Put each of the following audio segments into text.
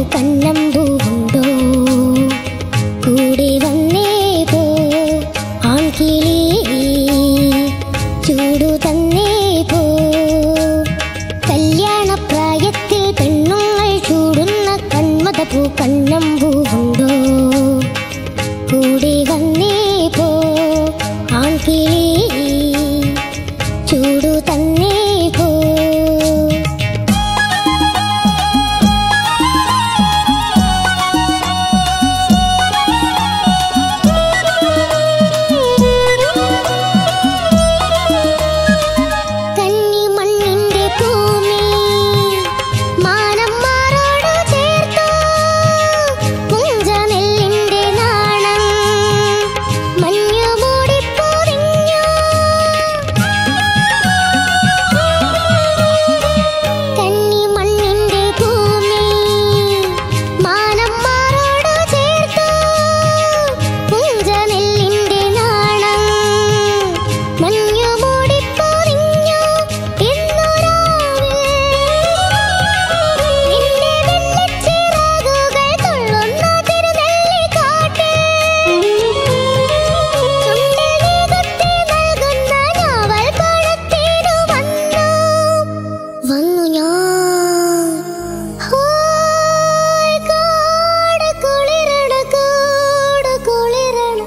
കന്നം പൂവുണ്ടോ കൂടെ വന്നേ പോ ആൺകിളി ചൂടു തന്നേ പോ കല്യാണപ്രായത്തിൽ പെണ്ണുങ്ങൾ ചൂടുന്ന കൺമത പൂ കന്നം പൂവുണ്ടോ കൂടെ വന്നേ പോ ആൺകിളി ചൂടു തന്നേ പോ കന്നിമണ്ണിന്റെ ഭൂമി മാനം മാറോടു ചേർത്തു പുഞ്ചനെല്ലിന്റെ നാണം മഞ്ഞു മൂടി പൊതിഞ്ഞു കന്നിമണ്ണിന്റെ ഭൂമി മാനം മാറോടു ചേർത്തു പുഞ്ചനെല്ലിന്റെ നാണം മഞ്ഞു മൂടി പൊതിഞ്ഞു ഇന്നു നിന്റെ വെള്ളിച്ചിറകുകൾ തുള്ളുന്ന തിരുനെല്ലിക്കാട്ടിൽ ചുണ്ടിൽ നീ കുത്തി നൽകുന്ന ഞാവൽ പഴത്തിനു വന്നു വന്നു ഞാൻ ഹായ് കാട് കുളിരണ കാട് കുളിരണ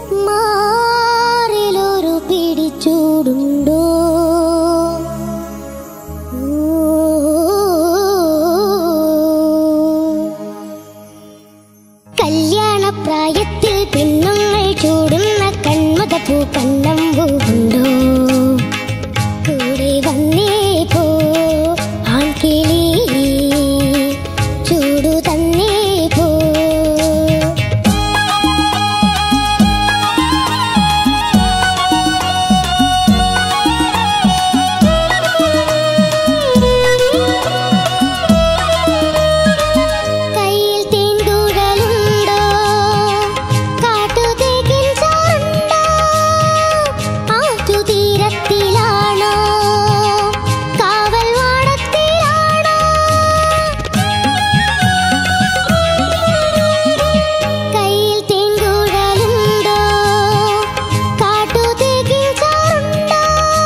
മാറിലൊരു പിടിച്ചൂടുണ്ടോ കല്യാണപ്രായത്തിൽ പെണ്ണുങ്ങൾ ചൂടുന്ന കൺമത പൂ കണ്ണം പൂവുണ്ടോ കൂടെ വന്നേ പോ ആൺകിളി ചൂടു തന്നേ പോ കയ്യിൽ തേൻകുഴലുണ്ടോ കാട്ടുതേക്കിൻ ചോറുണ്ടോ ആറ്റുതീരത്തിലാണോ കാവൽ വാടത്തിലാണോ കയ്യിൽ തേൻകുഴലുണ്ടോ കാട്ടുതേക്കിൻ ചോറുണ്ടോ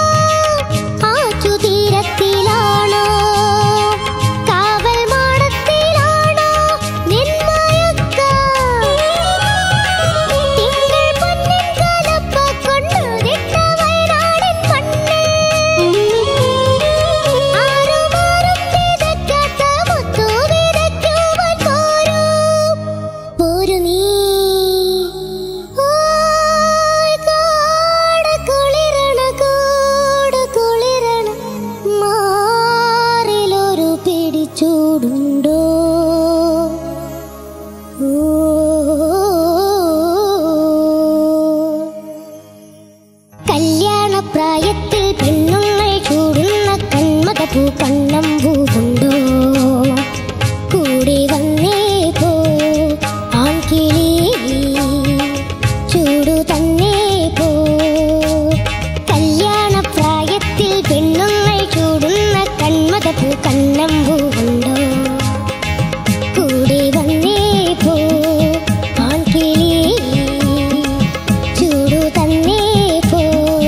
ആറ്റുതീരത്തിലാണോ കാവൽ മാടത്തിലാണോ നിന്മയക്കം തിങ്കൾ പൊന്നിൻ കലപ്പ കൊണ്ടുതിട്ട വയനാടിൻ മണ്ണിൽ ആരുമാരും വിതയ്ക്കാത്ത മുത്തു വിതയ്ക്കുവാൻ പോരൂ പോരു നീ ഓയ് കാട് കുളിരണ കാട് കുളിരണ മാറിലൊരു പിടിച്ചൂടുണ്ടോ കല്യാണപ്രായത്തിൽ പെണ്ണുങ്ങൾ ചൂടുന്ന കൺമത പൂ കണ്ണം പൂവുണ്ടോ കൂടെ വന്നേ പോ ആൺകിളി ചൂടു തന്നേ പോ കല്യാണപ്രായത്തിൽ പെണ്ണുങ്ങൾ ചൂടുന്ന കൺമത പൂ കണ്ണം പൂവുണ്ടോ കൂടെ വന്നേ പോ ആൺകിളി ചൂടു തന്നേ പോ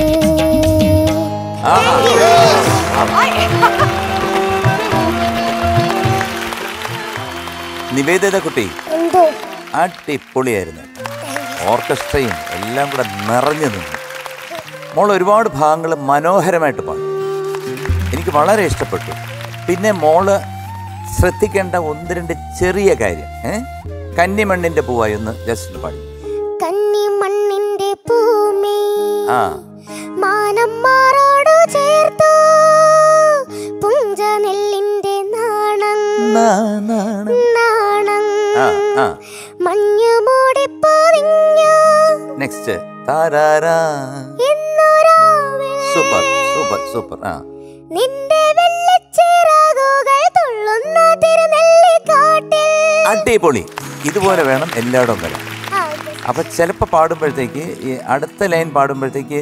നിവേദിത കുട്ടി എന്തോ അടിപൊളിയായിരുന്നു ഓർക്കസ്ട്രയും എല്ലാം കൂടെ നിറഞ്ഞു നിന്നു മോൾ ഒരുപാട് ഭാഗങ്ങൾ മനോഹരമായിട്ട് പാടി എനിക്ക് വളരെ ഇഷ്ടപ്പെട്ടു പിന്നെ മോള് ശ്രദ്ധിക്കേണ്ട ഒന്ന് രണ്ട് ചെറിയ കാര്യം ഏ കന്നിമണ്ണിന്റെ പൂവായി ഒന്ന് ജസ്റ്റ് പാടി കന്നി മണ്ണിന്റെ ഭൂമി ആ മാനം മാറോടു ചേർത്തു പുഞ്ച നെല്ലിന്റെ നാണം നാ- നാണം. നാണം ആ ആ മഞ്ഞു മൂടി പൊതിഞ്ഞു നെക്സ്റ്റ് താരാരാ ഇന്നൊരാവിൽ സൂപ്പർ സൂപ്പർ സൂപ്പർ ആ നിന്റെ വെള്ളിച്ചിറകുകൾ തുള്ളുന്ന തിരുനെല്ലിക്കാട്ടിൽ അടിപൊളി ഇതുപോലെ വേണം എല്ലായിടവും വരാൻ ആ, അപ്പൊ ചിലപ്പോൾ പാടുമ്പോഴത്തേക്ക് ഈ അടുത്ത ലൈൻ പാടുമ്പോഴത്തേക്ക്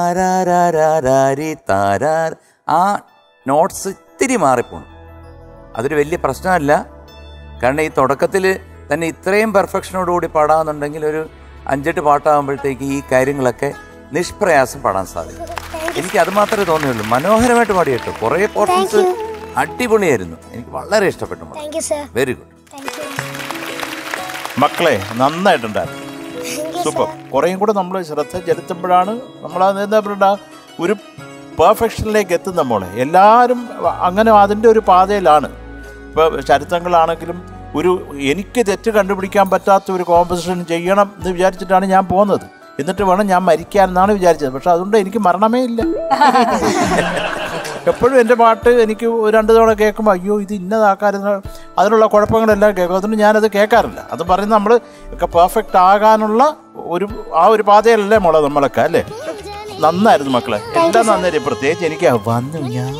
മരരാരാരാരാരി താരാർ ആ നോട്ട്സ് ഇത്തിരി മാറിപ്പോണം അതൊരു വലിയ പ്രശ്നമല്ല കാരണം ഈ തുടക്കത്തിൽ തന്നെ ഇത്രയും പെർഫെക്ഷനോടുകൂടി പാടാമെന്നുണ്ടെങ്കിൽ ഒരു അഞ്ചെട്ട് പാട്ടാകുമ്പോഴത്തേക്ക് ഈ കാര്യങ്ങളൊക്കെ നിഷ്പ്രയാസം പാടാൻ സാധിക്കും എനിക്ക് അത് മാത്രമേ തോന്നിയുള്ളൂ മനോഹരമായിട്ട് പാടി കേട്ടോ കുറേ പോർഷൻസ് അടിപൊളിയായിരുന്നു എനിക്ക് വളരെ ഇഷ്ടപ്പെട്ടു thank you sir very good thank you മക്കളെ നന്നായിട്ടുണ്ടായിരുന്നു സൂപ്പർ കുറേയും കൂടെ നമ്മൾ ശ്രദ്ധ ചെലുത്തുമ്പോഴാണ് നമ്മൾ എന്താ പറയുക ഒരു പെർഫെക്ഷനിലേക്ക് എത്തുന്ന മോളെ എല്ലാവരും അങ്ങനെ അതിൻ്റെ ഒരു പാതയിലാണ് ഇപ്പോൾ ചരിത്രങ്ങളാണെങ്കിലും ഒരു എനിക്ക് തെറ്റ് കണ്ടുപിടിക്കാൻ പറ്റാത്ത ഒരു കോമ്പസിഷൻ ചെയ്യണം എന്ന് വിചാരിച്ചിട്ടാണ് ഞാൻ പോകുന്നത് എന്നിട്ട് വേണം ഞാൻ മരിക്കാൻ എന്നാണ് വിചാരിച്ചത് പക്ഷെ അതുകൊണ്ട് എനിക്ക് മരണമേ ഇല്ല എപ്പോഴും എൻ്റെ പാട്ട് എനിക്ക് ഒരു രണ്ട് തവണ കേൾക്കുമ്പോൾ അയ്യോ ഇത് ഇന്നതാക്കാരുന്ന അതിനുള്ള കുഴപ്പങ്ങളെല്ലാം കേൾക്കും അതുകൊണ്ട് ഞാനത് കേൾക്കാറില്ല അത് പറയുന്നത് നമ്മൾ ഒക്കെ പെർഫെക്റ്റ് ആകാനുള്ള ഒരു ആ ഒരു പാതയല്ലേ മോളെ നമ്മളൊക്കെ അല്ലേ നന്നായിരുന്നു മക്കളെ എല്ലാം നന്നായിരുന്നു പ്രത്യേകിച്ച് എനിക്ക് ആ വന്നു ഞാൻ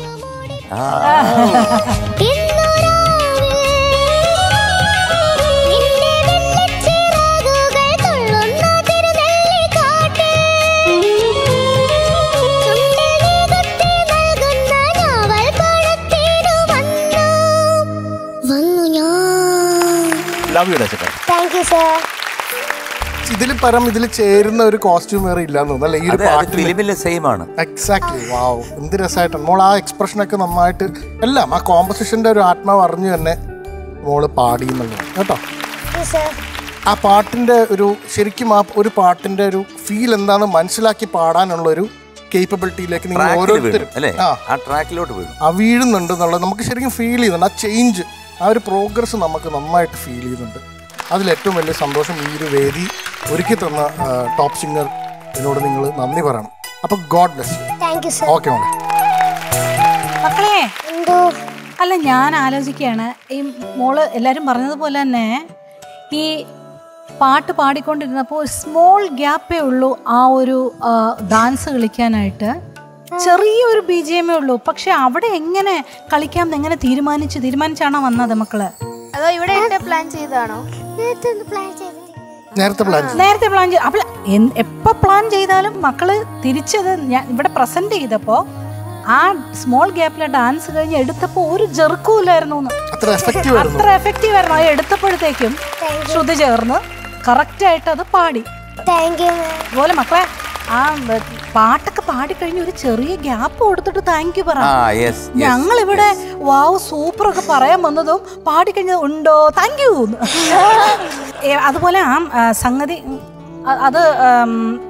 വന്നു ഞാൻ ലവ് യു ഡച്ചക്ക താങ്ക് യു സർ ഇതിൽ പരം ഇതിൽ ചേരുന്ന ഒരു കോസ്റ്റ്യൂം വേറെ ഇല്ലാന്ന് തോന്നുന്നു അല്ലെ ഈ ഒരു അതെ അത് പാട്ടിൽ ഫിലിമിലെ സെയിം ആണ് എക്സാക്ട്ലി വാവ് എന്ത് രസമായിട്ടാണ് മോൾ ആ എക്സ്പ്രഷനൊക്കെ നന്നായിട്ട് എല്ലാം ആ കോമ്പസിഷന്റെ ഒരു ആത്മാവ് അറിഞ്ഞു തന്നെ മോള് പാടി എന്നുള്ളത് കേട്ടോ സർ ആ പാട്ടിന്റെ ഒരു ശരിക്കും ആ ഒരു പാട്ടിന്റെ ഒരു ഫീൽ എന്താണെന്ന് മനസ്സിലാക്കി പാടാനുള്ള ഒരു കേപ്പബിലിറ്റിയിലേക്ക് നിങ്ങൾ ട്രാക്കിൽ വീഴും ഓരോരുത്തരും അല്ലേ ആ ആ ട്രാക്കിലോട്ട് വീഴും ആ വീഴുന്നുണ്ട് എന്നുള്ളത് നമുക്ക് ശരിക്കും ഫീൽ ചെയ്യുന്നുണ്ട് ആ ചേഞ്ച് ആ ഒരു പ്രോഗ്രസ് നമുക്ക് നന്നായിട്ട് ഫീൽ ചെയ്യുന്നുണ്ട് അതിൽ ഏറ്റവും വലിയ സന്തോഷം ഈ ഒരു വേദി ഒരുക്കി തന്ന ടോപ്പ് സിംഗർ ഇതിനോട് നിങ്ങൾ നന്ദി പറയണം അപ്പൊ god bless you thank you sir okay മോളെ മക്കളെ എന്തോ അല്ല ഞാൻ ആലോചിക്കുകയാണ് ഈ മോള് എല്ലാരും പറഞ്ഞതുപോലെ തന്നെ ഈ പാട്ട് പാടിക്കൊണ്ടിരുന്നപ്പോൾ സ്മോൾ ഗ്യാപ്പേ ഉള്ളൂ ആ ഒരു ഡാൻസ് കളിക്കാനായിട്ട് ചെറിയൊരു ബി ജി എമ്മേ ഉള്ളൂ പക്ഷെ അവിടെ എങ്ങനെ കളിക്കാം എന്ന് എങ്ങനെ തീരുമാനിച്ചു തീരുമാനിച്ചാണോ വന്നത് മക്കള് അതോ ഇവിടെ ഇട്ട് പ്ലാൻ ചെയ്തതാണോ നേരത്തെ ഒന്ന് പ്ലാൻ ചെയ്തിട്ട് നേരത്തെ പ്ലാൻ നേരത്തെ പ്ലാൻ ചെയ്ത് അപ്പോൾ എപ്പോ പ്ലാൻ ചെയ്താലും മക്കള് തിരിച്ചത് ഞാൻ ഇവിടെ പ്രസന്റ് ചെയ്തപ്പോ ആ സ്മോൾ ഗ്യാപ്പിലെ ഡാൻസ് കഴിഞ്ഞ് എടുത്തപ്പോ ഒരു ജെറുക്കും ഇല്ലായിരുന്നു എന്ന്. അത്ര എഫക്റ്റീവ് ആയിരുന്നു അത്ര എഫക്റ്റീവ് ആയിരുന്നു അത് എടുത്തപ്പോഴത്തേക്കും ശ്രുതി ചേർന്ന് കറക്റ്റ് ആയിട്ട് അത് പാടി താങ്ക് യു മാം അതുപോലെ മക്കളെ ആ ബ- പാട്ടൊക്കെ പാടിക്കഴിഞ്ഞ് ഒരു ചെറിയ ഗ്യാപ്പ് കൊടുത്തിട്ട് താങ്ക് യു പറ ആ യെസ് ഞങ്ങൾ ഇവിടെ വാവ് സൂപ്പർ ഒക്കെ പറയാൻ വന്നതും പാടിക്കഴിഞ്ഞത് ഉണ്ടോ താങ്ക് യു അതുപോലെ ആ ആ, സംഗതി ഉം, അ- അത് ഉം,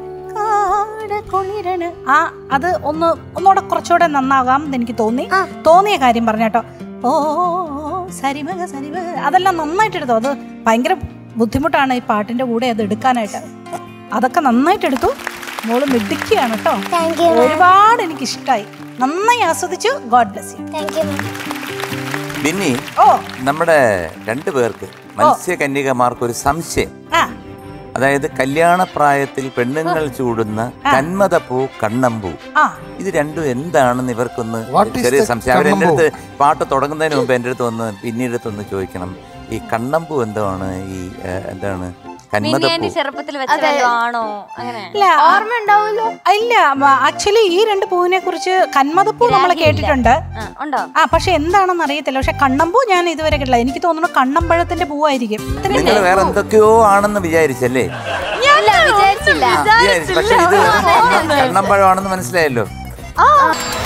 കാടകൊളിരണ്. ആ അത് ഒന്ന് ഒന്നുകൂടെ കുറച്ചുകൂടെ നന്നാകാം എന്ന് എനിക്ക് തോന്നി തോന്നിയ കാര്യം പറഞ്ഞേട്ടോ ഓ സരിമക സരിമക അതെല്ലാം നന്നായിട്ട് എടുത്തു അത് ഭയങ്കര ബുദ്ധിമുട്ടാണ് ഈ പാട്ടിന്റെ കൂടെ അത് എടുക്കാനായിട്ട് അതൊക്കെ നന്നായിട്ട് എടുത്തു മോള് മിടുക്കിയാണ് കേട്ടോ താങ്ക് യു ഒരുപാട് എനിക്ക് ഇഷ്ടമായി നന്നായി ആസ്വദിച്ചു god bless you thank you ma'am പിന്നെ ഓ നമ്മുടെ രണ്ടു പേർക്ക് മത്സ്യകന്യകമാർക്ക് ഒരു സംശയം ആ അതായത് കല്യാണപ്രായത്തിൽ പെണ്ണുങ്ങൾ ചൂടുന്ന കന്മതപ്പൂ കണ്ണമ്പൂ ആ ഇത് രണ്ടും എന്താണെന്ന് ഇവർക്കൊന്ന് What is ചെറിയ the സംശയം അവർ എൻ്റെ കണ്ണമ്പൂ? അടുത്ത് പാട്ട് തുടങ്ങുന്നതിന് മുമ്പ് എൻ്റെ അടുത്ത് വന്ന് പിന്നീട് ഒന്ന് ചോദിക്കണം ഈ കണ്ണമ്പൂ എന്താണ് ഈ ഏ, എന്താണ് കന്മതപ്പൂ ചെറുപ്പത്തിൽ വെച്ച വല്ലതും ആണോ അങ്ങനെ ഇല്ല ഓർമ്മ ഉണ്ടാവുമല്ലോ ഇല്ല ആക്ച്വലി ഈ രണ്ട് പൂവിനെ കുറിച്ച് കന്മതപ്പൂ നമ്മൾ കേട്ടിട്ടുണ്ട് ആ, ഉണ്ടോ ആ പക്ഷെ എന്താണെന്ന് അറിയത്തില്ല പക്ഷെ കണ്ണമ്പൂ ഞാൻ ഇതുവരെ കേട്ടില്ല എനിക്ക് തോന്നുന്നു കണ്ണമ്പഴത്തിന്റെ പൂവായിരിക്കും നിങ്ങൾ വേറെ എന്തൊക്കെയോ ആണെന്ന് വിചാരിച്ചല്ലേ ഇല്ല വിചാരിച്ചില്ല വിചാരിച്ചു പക്ഷെ ഇത് കണ്ണമ്പഴമാണെന്ന് മനസ്സിലായല്ലോ